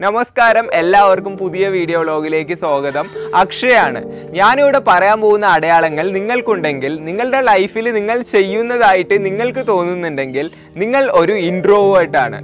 നമസ്കാരം എല്ലാവർക്കും പുതിയ വീഡിയോ വ്ലോഗിലേക്ക് സ്വാഗതം അക്ഷയാണ് ഞാനിവിടെ പറയാൻ പോകുന്ന അടയാളങ്ങൾ നിങ്ങൾക്കുണ്ടെങ്കിൽ നിങ്ങളുടെ ലൈഫിൽ നിങ്ങൾ ചെയ്യുന്നതായിട്ട് നിങ്ങൾക്ക് തോന്നുന്നുണ്ടെങ്കിൽ നിങ്ങൾ ഒരു ഇൻട്രോവേർട്ടാണ്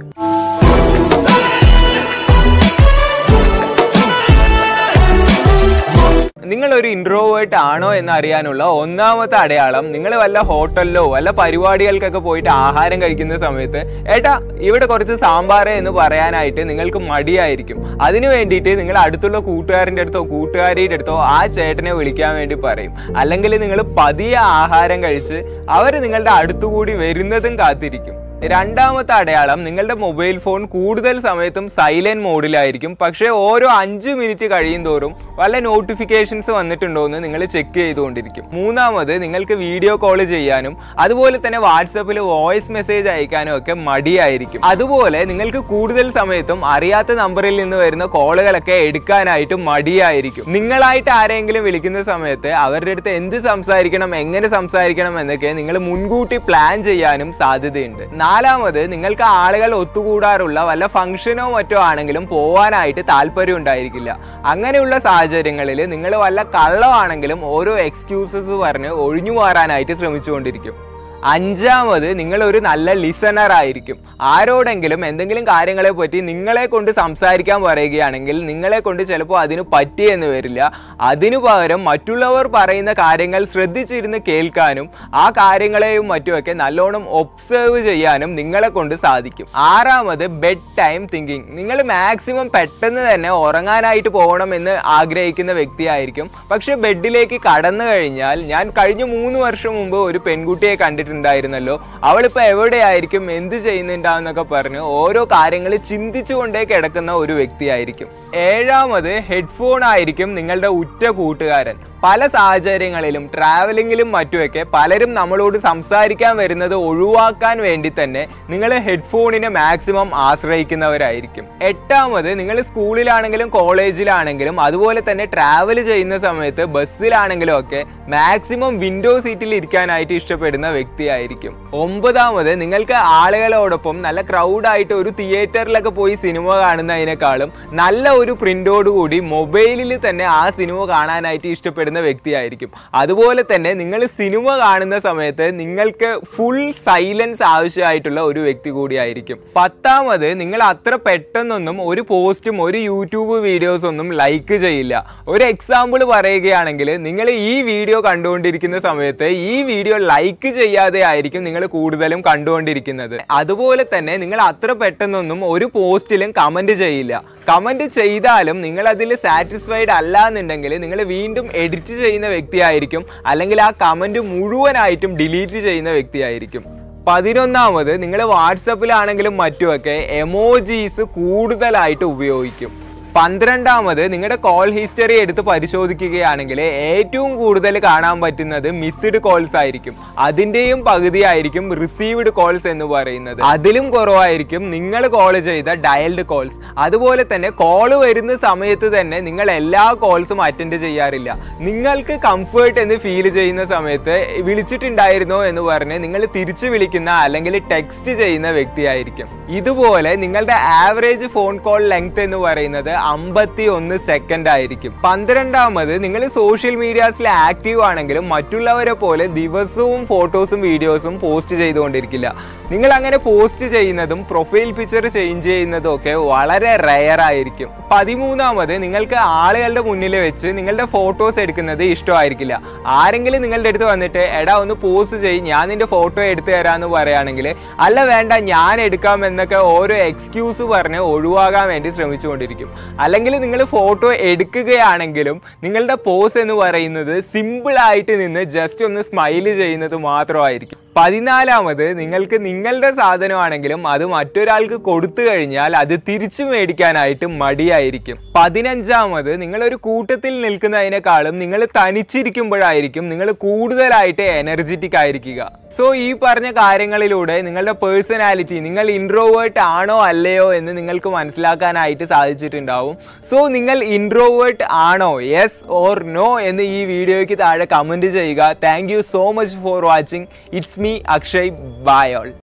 നിങ്ങൾ ഒരു ഇൻട്രോവേർട്ട് ആണോ എന്ന് അറിയാനുള്ള ഒന്നാമത്തെ അടയാളം നിങ്ങൾ വല്ല ഹോട്ടലിലോ വല്ല പരിപാടികൾക്കൊക്കെ പോയിട്ട് ആഹാരം കഴിക്കുന്ന സമയത്ത് ഏട്ടാ ഇവിടെ കുറച്ച് സാമ്പാറ് എന്ന് പറയാനായിട്ട് നിങ്ങൾക്ക് മടിയായിരിക്കും അതിനു വേണ്ടിയിട്ട് നിങ്ങൾ അടുത്തുള്ള കൂട്ടുകാരൻ്റെ അടുത്തോ കൂട്ടുകാരിയുടെ അടുത്തോ ആ ചേട്ടനെ വിളിക്കാൻ വേണ്ടി പറയും അല്ലെങ്കിൽ നിങ്ങൾ പതിയെ ആഹാരം കഴിച്ച് അവർ നിങ്ങളുടെ അടുത്തുകൂടി വരുന്നതും കാത്തിരിക്കും രണ്ടാമത്തെ അടയാളം നിങ്ങളുടെ മൊബൈൽ ഫോൺ കൂടുതൽ സമയത്തും സൈലന്റ് മോഡിലായിരിക്കും പക്ഷേ ഓരോ അഞ്ച് മിനിറ്റ് കഴിയും തോറും വല്ല നോട്ടിഫിക്കേഷൻസ് വന്നിട്ടുണ്ടോ എന്ന് നിങ്ങൾ ചെക്ക് ചെയ്തുകൊണ്ടിരിക്കും മൂന്നാമത് നിങ്ങൾക്ക് വീഡിയോ കോൾ ചെയ്യാനും അതുപോലെ തന്നെ വാട്സപ്പിൽ വോയിസ് മെസ്സേജ് അയക്കാനും ഒക്കെ മടിയായിരിക്കും അതുപോലെ നിങ്ങൾക്ക് കൂടുതൽ സമയത്തും അറിയാത്ത നമ്പറിൽ നിന്ന് വരുന്ന കോളുകളൊക്കെ എടുക്കാനായിട്ട് മടിയായിരിക്കും നിങ്ങളായിട്ട് ആരെങ്കിലും വിളിക്കുന്ന സമയത്ത് അവരുടെ അടുത്ത് എന്ത് സംസാരിക്കണം എങ്ങനെ സംസാരിക്കണം എന്നൊക്കെ നിങ്ങൾ മുൻകൂട്ടി പ്ലാൻ ചെയ്യാനും സാധ്യതയുണ്ട് നാലാമത് നിങ്ങൾക്ക് ആളുകൾ ഒത്തുകൂടാറുള്ള വല്ല ഫംഗ്ഷനോ മറ്റോ ആണെങ്കിലും പോവാനായിട്ട് താല്പര്യം ഉണ്ടായിരിക്കില്ല അങ്ങനെയുള്ള സാഹചര്യങ്ങളിൽ നിങ്ങൾ വല്ല കള്ളമാണെങ്കിലും ഓരോ എക്സ്ക്യൂസസ് പറഞ്ഞ് ഒഴിഞ്ഞു മാറാനായിട്ട് ശ്രമിച്ചുകൊണ്ടിരിക്കും അഞ്ചാമത് നിങ്ങൾ ഒരു നല്ല ലിസണർ ആയിരിക്കും ആരോടെങ്കിലും എന്തെങ്കിലും കാര്യങ്ങളെ പറ്റി നിങ്ങളെ കൊണ്ട് സംസാരിക്കാൻ പറയുകയാണെങ്കിൽ നിങ്ങളെ കൊണ്ട് ചിലപ്പോൾ അതിന് പറ്റിയെന്ന് വരില്ല അതിനു പകരം മറ്റുള്ളവർ പറയുന്ന കാര്യങ്ങൾ ശ്രദ്ധിച്ചിരുന്ന് കേൾക്കാനും ആ കാര്യങ്ങളെയും മറ്റുമൊക്കെ നല്ലോണം ഒബ്സേർവ് ചെയ്യാനും നിങ്ങളെ കൊണ്ട് സാധിക്കും ആറാമത് ബെഡ് ടൈം തിങ്കിങ് നിങ്ങൾ മാക്സിമം പെട്ടെന്ന് തന്നെ ഉറങ്ങാനായിട്ട് പോകണമെന്ന് ആഗ്രഹിക്കുന്ന വ്യക്തിയായിരിക്കും പക്ഷെ ബെഡിലേക്ക് കടന്നു കഴിഞ്ഞാൽ ഞാൻ കഴിഞ്ഞ മൂന്ന് വർഷം മുമ്പ് ഒരു പെൺകുട്ടിയെ കണ്ടിട്ടുണ്ടായിരുന്നല്ലോ അവളിപ്പോൾ എവിടെയായിരിക്കും എന്ത് ചെയ്യുന്നുണ്ടാന്നൊക്കെ പറഞ്ഞ് ഓരോ കാര്യങ്ങൾ ചിന്തിച്ചുകൊണ്ടേ കിടക്കുന്ന ഒരു വ്യക്തിയായിരിക്കും ഏഴാമത് ഹെഡ്ഫോൺ ആയിരിക്കും നിങ്ങളുടെ ഉറ്റ കൂട്ടുകാരൻ പല സാഹചര്യങ്ങളിലും ട്രാവലിങ്ങിലും മറ്റുമൊക്കെ പലരും നമ്മളോട് സംസാരിക്കാൻ വരുന്നത് ഒഴിവാക്കാൻ വേണ്ടി തന്നെ നിങ്ങൾ ഹെഡ്ഫോണിനെ മാക്സിമം ആശ്രയിക്കുന്നവരായിരിക്കും എട്ടാമത് നിങ്ങൾ സ്കൂളിലാണെങ്കിലും കോളേജിലാണെങ്കിലും അതുപോലെ തന്നെ ട്രാവൽ ചെയ്യുന്ന സമയത്ത് ബസ്സിലാണെങ്കിലും ഒക്കെ മാക്സിമം വിൻഡോ സീറ്റിൽ ഇരിക്കാനായിട്ട് ഇഷ്ടപ്പെടുന്ന വ്യക്തിയായിരിക്കും ഒമ്പതാമത് നിങ്ങൾക്ക് ആളുകളോടൊപ്പം നല്ല ക്രൗഡായിട്ട് ഒരു തിയേറ്ററിലൊക്കെ പോയി സിനിമ കാണുന്നതിനേക്കാളും നല്ല ഒരു പ്രിന്റോടുകൂടി മൊബൈലിൽ തന്നെ ആ സിനിമ കാണാനായിട്ട് ഇഷ്ടപ്പെടുന്ന വ്യക്തിയായിരിക്കും അതുപോലെ തന്നെ നിങ്ങൾ സിനിമ കാണുന്ന സമയത്ത് നിങ്ങൾക്ക് ഫുൾ സൈലൻസ് ആവശ്യമായിട്ടുള്ള ഒരു വ്യക്തി കൂടിയായിരിക്കും പത്താമത് നിങ്ങൾ അത്ര പെട്ടെന്നൊന്നും ഒരു പോസ്റ്റും ഒരു യൂട്യൂബ് വീഡിയോസ് ഒന്നും ലൈക്ക് ചെയ്യില്ല ഒരു എക്സാമ്പിൾ പറയുകയാണെങ്കിൽ നിങ്ങൾ ഈ വീഡിയോ കണ്ടുകൊണ്ടിരിക്കുന്ന സമയത്ത് ഈ വീഡിയോ ലൈക്ക് ചെയ്യാതെ ആയിരിക്കും നിങ്ങൾ കൂടുതലും കണ്ടുകൊണ്ടിരിക്കുന്നത് അതുപോലെ തന്നെ നിങ്ങൾ അത്ര പെട്ടെന്നൊന്നും ഒരു പോസ്റ്റിലും കമന്റ് ചെയ്യില്ല കമന്റ് ചെയ്താലും നിങ്ങൾ അതിൽ സാറ്റിസ്ഫൈഡ് അല്ല എന്നുണ്ടെങ്കിൽ നിങ്ങൾ വീണ്ടും എഡിറ്റ് ചെയ്യുന്ന വ്യക്തിയായിരിക്കും അല്ലെങ്കിൽ ആ കമന്റ് മുഴുവനായിട്ടും ഡിലീറ്റ് ചെയ്യുന്ന വ്യക്തിയായിരിക്കും പതിനൊന്നാമത് നിങ്ങൾ വാട്സപ്പിലാണെങ്കിലും മറ്റുമൊക്കെ എമോജീസ് കൂടുതലായിട്ട് ഉപയോഗിക്കും പന്ത്രണ്ടാമത് നിങ്ങളുടെ കോൾ ഹിസ്റ്ററി എടുത്ത് പരിശോധിക്കുകയാണെങ്കിൽ ഏറ്റവും കൂടുതൽ കാണാൻ പറ്റുന്നത് മിസ്ഡ് കോൾസ് ആയിരിക്കും അതിൻ്റെയും പകുതിയായിരിക്കും റിസീവ്ഡ് കോൾസ് എന്ന് പറയുന്നത് അതിലും കുറവായിരിക്കും നിങ്ങൾ കോൾ ചെയ്ത ഡയൽഡ് കോൾസ് അതുപോലെ തന്നെ കോൾ വരുന്ന സമയത്ത് തന്നെ നിങ്ങൾ എല്ലാ കോൾസും അറ്റൻഡ് ചെയ്യാറില്ല നിങ്ങൾക്ക് കംഫേർട്ട് എന്ന് ഫീൽ ചെയ്യുന്ന സമയത്ത് വിളിച്ചിട്ടുണ്ടായിരുന്നോ എന്ന് പറഞ്ഞ് നിങ്ങൾ തിരിച്ചു വിളിക്കുന്ന അല്ലെങ്കിൽ ടെക്സ്റ്റ് ചെയ്യുന്ന വ്യക്തിയായിരിക്കും ഇതുപോലെ നിങ്ങളുടെ ആവറേജ് ഫോൺ കോൾ ലെങ്ത് എന്ന് പറയുന്നത് അമ്പത്തി ഒന്ന് സെക്കൻഡ് ആയിരിക്കും പന്ത്രണ്ടാമത് നിങ്ങൾ സോഷ്യൽ മീഡിയാസിൽ ആക്റ്റീവ് ആണെങ്കിലും മറ്റുള്ളവരെ പോലെ ദിവസവും ഫോട്ടോസും വീഡിയോസും പോസ്റ്റ് ചെയ്തുകൊണ്ടിരിക്കില്ല നിങ്ങൾ അങ്ങനെ പോസ്റ്റ് ചെയ്യുന്നതും പ്രൊഫൈൽ പിക്ചർ ചേഞ്ച് ചെയ്യുന്നതും ഒക്കെ വളരെ റെയർ ആയിരിക്കും പതിമൂന്നാമത് നിങ്ങൾക്ക് ആളുകളുടെ മുന്നിൽ വെച്ച് നിങ്ങളുടെ ഫോട്ടോസ് എടുക്കുന്നത് ഇഷ്ടമായിരിക്കില്ല ആരെങ്കിലും നിങ്ങളുടെ അടുത്ത് വന്നിട്ട് എടാ ഒന്ന് പോസ്റ്റ് ചെയ്യും ഞാൻ നിന്റെ ഫോട്ടോ എടുത്തു തരാമെന്ന് പറയുകയാണെങ്കിൽ അല്ല വേണ്ട ഞാൻ എടുക്കാം എന്നൊക്കെ ഓരോ എക്സ്ക്യൂസ് പറഞ്ഞ് ഒഴിവാകാൻ വേണ്ടി ശ്രമിച്ചുകൊണ്ടിരിക്കും അല്ലെങ്കിൽ നിങ്ങൾ ഫോട്ടോ എടുക്കുകയാണെങ്കിലും നിങ്ങളുടെ പോസ് എന്ന് പറയുന്നത് സിമ്പിൾ ആയിട്ട് നിന്ന് ജസ്റ്റ് ഒന്ന് സ്മൈല് ചെയ്യുന്നത് മാത്രമായിരിക്കും പതിനാലാമത് നിങ്ങൾക്ക് നിങ്ങളുടെ സാധനമാണെങ്കിലും അത് മറ്റൊരാൾക്ക് കൊടുത്തു കഴിഞ്ഞാൽ അത് തിരിച്ചു മേടിക്കാനായിട്ട് മടിയായിരിക്കും പതിനഞ്ചാമത് നിങ്ങൾ ഒരു കൂട്ടത്തിൽ നിൽക്കുന്നതിനേക്കാളും നിങ്ങൾ തനിച്ചിരിക്കുമ്പോഴായിരിക്കും നിങ്ങൾ കൂടുതലായിട്ട് എനർജറ്റിക് ആയിരിക്കുക സോ ഈ പറഞ്ഞ കാര്യങ്ങളിലൂടെ നിങ്ങളുടെ പേഴ്സണാലിറ്റി നിങ്ങൾ ഇൻട്രോവേർട്ട് ആണോ അല്ലയോ എന്ന് നിങ്ങൾക്ക് മനസ്സിലാക്കാനായിട്ട് സാധിച്ചിട്ടുണ്ടാവും സോ നിങ്ങൾ ഇൻട്രോവേർട്ട് ആണോ യെസ് ഓർ നോ എന്ന് ഈ വീഡിയോയ്ക്ക് താഴെ കമൻറ്റ് ചെയ്യുക thank you so much for watching it's me Akshay bye all